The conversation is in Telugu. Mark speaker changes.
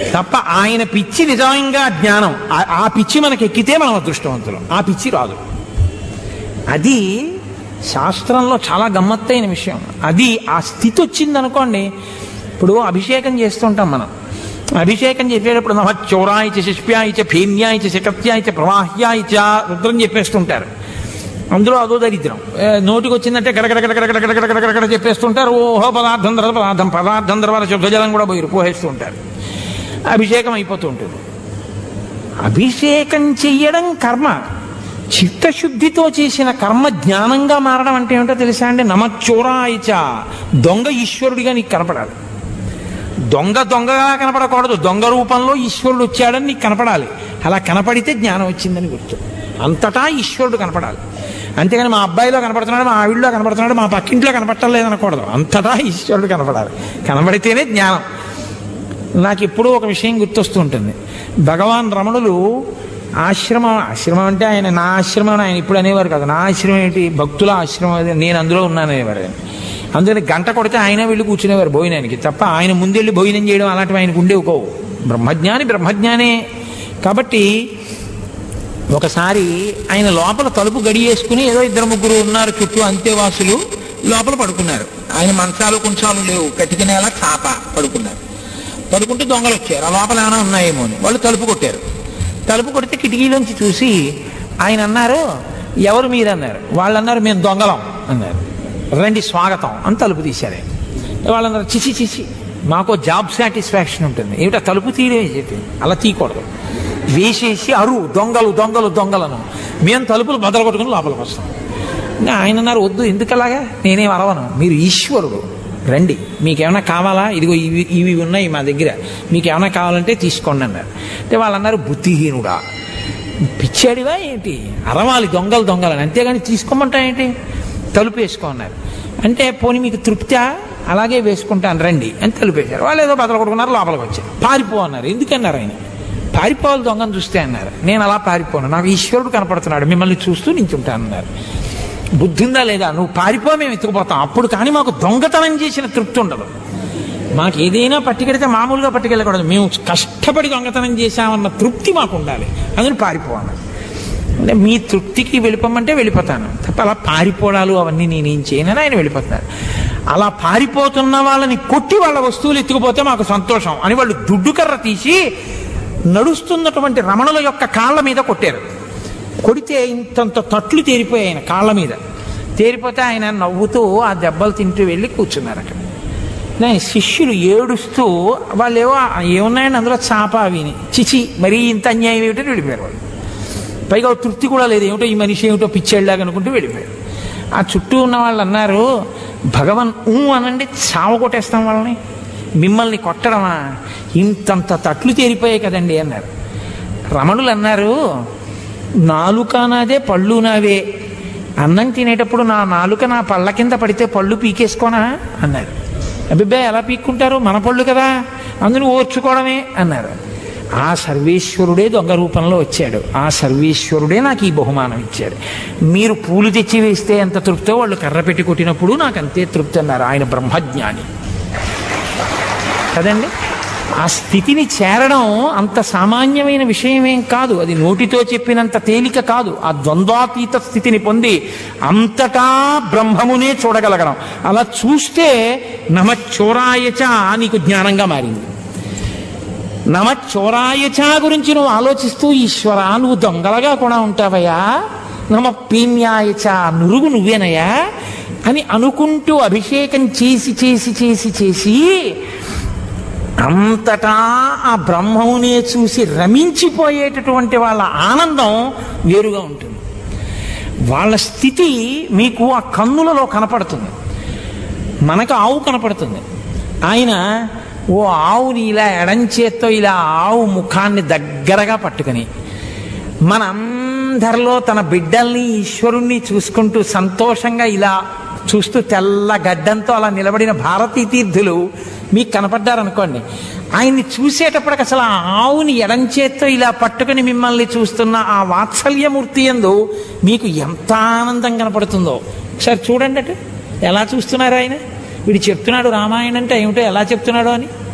Speaker 1: తప్ప ఆయన పిచ్చి నిజంగా జ్ఞానం ఆ- ఆ పిచ్చి మనకి ఎక్కితే మనం అదృష్టవంతులం ఆ పిచ్చి రాదు అది శాస్త్రంలో చాలా గమ్మత్తైన విషయం అది ఆ స్థితి వచ్చింది అనుకోండి ఇప్పుడు అభిషేకం చేస్తుంటాం మనం అభిషేకం చేసేటప్పుడు నమ చౌరాయిచ శిష్ప్యాయిచ ఫేన్యాయిచ శకత్యాయిచ ప్రవాహ్యాయిచ రుద్రం చెప్పేస్తుంటారు అందులో అదో దరిద్రం ఏ, నోటికి వచ్చిందంటే గడగడ గడగడ గడగడ గడగడ గడగడ చెప్పేస్తుంటారు ఓహో పదార్థం తర్వాత పదార్థం పదార్థం తర్వాత శుద్ధజలం కూడా పోయి పోసేస్తూ ఉంటారు అభిషేకం అయిపోతూ ఉంటుంది అభిషేకం చెయ్యడం కర్మ చిత్తశుద్ధితో చేసిన కర్మ జ్ఞానంగా మారడం అంటే ఏమిటో తెలుసా అండి నమచోరాయిచ దొంగ ఈశ్వరుడిగా నీకు కనపడాలి దొంగ దొంగగా కనపడకూడదు దొంగ రూపంలో ఈశ్వరుడు వచ్చాడని నీకు కనపడాలి అలా కనపడితే జ్ఞానం వచ్చిందని గుర్తు అంతటా ఈశ్వరుడు కనపడాలి అంతేగాని మా అబ్బాయిలో కనపడుతున్నాడు మా ఆవిడలో కనపడుతున్నాడు మా పక్కింట్లో కనపడటం లేదనకూడదు అంతటా ఈశ్వరుడు కనపడాలి కనబడితేనే జ్ఞానం నాకు ఎప్పుడూ ఒక విషయం గుర్తొస్తూ ఉంటుంది భగవాన్ రమణులు ఆశ్రమం ఆశ్రమం అంటే ఆయన నా ఆశ్రమం అని ఆయన ఇప్పుడు అనేవారు కాదు నా ఆశ్రమం ఏంటి భక్తుల ఆశ్రమం అది నేను అందులో ఉన్నాను అనేవారు ఆయన అందుకని గంట కొడితే ఆయన వెళ్ళి కూర్చునేవారు భోజనానికి తప్ప ఆయన ముందెళ్ళి భోజనం చేయడం అలాంటివి ఆయనకు ఉండేవి కోవు బ్రహ్మజ్ఞాని బ్రహ్మజ్ఞానే కాబట్టి ఒకసారి ఆయన లోపల తలుపు గడియేసుకుని ఏదో ఇద్దరు ముగ్గురు ఉన్నారు చుట్టూ అంతేవాసులు లోపల పడుకున్నారు ఆయన మంచాలు కుంచాలు లేవు కటిక నేల చాప పడుకున్నారు పడుకుంటే దొంగలు వచ్చారు ఆ లోపల ఏమైనా ఉన్నాయేమో అని వాళ్ళు తలుపు కొట్టారు తలుపు కొడితే కిటికీలోంచి చూసి ఆయన అన్నారు ఎవరు మీరు అన్నారు వాళ్ళు అన్నారు మేము దొంగలం అన్నారు రండి స్వాగతం అని తలుపు తీశారు ఆయన. వాళ్ళు అన్నారు చిచి చిచి మాకు జాబ్ సాటిస్ఫాక్షన్ ఉంటుంది ఏమిటా తలుపు తీయడమే చెప్పి అలా తీయకూడదు వేసేసి అరు దొంగలు దొంగలు దొంగలను మేము తలుపులు బదలు కొట్టుకుని లోపలికి వస్తాం ఇంకా ఆయన అన్నారు వద్దు ఎందుకలాగా నేనేం అరవను మీరు ఈశ్వరుడు రండి మీకేమైనా కావాలా ఇదిగో ఇవి ఇవి ఉన్నాయి మా దగ్గర మీకు ఏమైనా కావాలంటే తీసుకోండి అన్నారు అంటే వాళ్ళు అన్నారు బుద్ధిహీనుడా పిచ్చాడివా ఏంటి అరవాలి దొంగలు దొంగలని అంతేగాని తీసుకోమంటా ఏంటి తలుపు వేసుకో అన్నారు అంటే పోనీ మీకు తృప్తా అలాగే వేసుకుంటాను రండి అని తలుపు వేశారు వాళ్ళు ఏదో బదలు కొట్టుకున్నారు లోపలికి వచ్చారు పారిపో అన్నారు ఎందుకన్నారు ఆయన పారిపోవాలి దొంగను చూస్తే అన్నారు నేను అలా పారిపోను నాకు ఈశ్వరుడు కనపడుతున్నాడు మిమ్మల్ని చూస్తూ నించుంటాను అన్నారు బుద్ధి ఉందా లేదా నువ్వు పారిపో మేము ఎత్తుకుపోతాం అప్పుడు కానీ మాకు దొంగతనం చేసిన తృప్తి ఉండదు మాకు ఏదైనా పట్టుకెడితే మామూలుగా పట్టుకెళ్ళకూడదు మేము కష్టపడి దొంగతనం చేశామన్న తృప్తి మాకు ఉండాలి అందుని పారిపోవాలి అంటే మీ తృప్తికి వెళ్ళిపోమంటే వెళ్ళిపోతాను తప్ప అలా పారిపోవడాలు అవన్నీ నేనేం చేయనని ఆయన వెళ్ళిపోతారు అలా పారిపోతున్న వాళ్ళని కొట్టి వాళ్ళ వస్తువులు ఎత్తుకుపోతే మాకు సంతోషం అని వాళ్ళు దుడ్డు కర్ర తీసి నడుస్తున్నటువంటి రమణుల యొక్క కాళ్ళ మీద కొట్టారు కొడితే ఇంతంత తట్లు తేరిపోయాయి ఆయన కాళ్ళ మీద తేరిపోతే ఆయన నవ్వుతూ ఆ దెబ్బలు తింటూ వెళ్ళి కూర్చున్నారు అక్కడ నా శిష్యులు ఏడుస్తూ వాళ్ళు ఏవో ఏమున్నాయండి అందులో చాప అవిని చిచి మరీ ఇంత అన్యాయం ఏమిటని వెళ్ళిపోయారు వాళ్ళు పైగా ఓ తృప్తి కూడా లేదు ఏమిటో ఈ మనిషి ఏమిటో పిచ్చేళ్ళలాగా అనుకుంటూ వెళ్ళిపోయారు ఆ చుట్టూ ఉన్న వాళ్ళు అన్నారు భగవన్ ఊ అనండి చావ కొట్టేస్తాం వాళ్ళని మిమ్మల్ని కొట్టడమా ఇంతంత తట్లు తేరిపోయాయి కదండి అన్నారు రమణులు అన్నారు నాలుక నాదే పళ్ళు నావే అన్నం తినేటప్పుడు నా నాలుక నా పళ్ళ కింద పడితే పళ్ళు పీకేసుకోనా అన్నారు అబ్బిబ్బాయి ఎలా పీక్కుంటారు మన పళ్ళు కదా అందుని ఓర్చుకోవడమే అన్నారు ఆ సర్వేశ్వరుడే దొంగ రూపంలో వచ్చాడు ఆ సర్వేశ్వరుడే నాకు ఈ బహుమానం ఇచ్చాడు మీరు పూలు తెచ్చి వేస్తే ఎంత తృప్తో వాళ్ళు కర్ర పెట్టి కొట్టినప్పుడు నాకు అంతే తృప్తి అన్నారు ఆయన బ్రహ్మజ్ఞాని కదండి ఆ స్థితిని చేరడం అంత సామాన్యమైన విషయమేం కాదు అది నోటితో చెప్పినంత తేలిక కాదు ఆ ద్వంద్వాతీత స్థితిని పొంది అంతటా బ్రహ్మమునే చూడగలగడం అలా చూస్తే నమచోరాయచ నీకు జ్ఞానంగా మారింది నమచోరాయచ గురించి నువ్వు ఆలోచిస్తూ ఈశ్వర నువ్వు దొంగలగా కూడా ఉంటావయ్యా నమ పీన్యాయచ నురుగు నువ్వేనయ్యా అని అనుకుంటూ అభిషేకం చేసి చేసి చేసి చేసి అంతటా ఆ బ్రహ్మమునే చూసి రమించిపోయేటటువంటి వాళ్ళ ఆనందం వేరుగా ఉంటుంది వాళ్ళ స్థితి మీకు ఆ కన్నులలో కనపడుతుంది మనకు ఆవు కనపడుతుంది ఆయన ఓ ఆవుని ఇలా ఎడంచేత్తో ఇలా ఆవు ముఖాన్ని దగ్గరగా పట్టుకుని మనందరిలో తన బిడ్డల్ని ఈశ్వరుణ్ణి చూసుకుంటూ సంతోషంగా ఇలా చూస్తూ తెల్ల గడ్డంతో అలా నిలబడిన భారతీ తీర్థులు మీకు కనపడ్డారనుకోండి ఆయన్ని చూసేటప్పటికి అసలు ఆ ఆవుని ఎడంచేత్తో ఇలా పట్టుకుని మిమ్మల్ని చూస్తున్న ఆ వాత్సల్యమూర్తి ఎందు మీకు ఎంత ఆనందం కనపడుతుందో ఒకసారి చూడండి అటు ఎలా చూస్తున్నారు ఆయన వీడు చెప్తున్నాడు రామాయణం అంటే ఏమిటో ఎలా చెప్తున్నాడో అని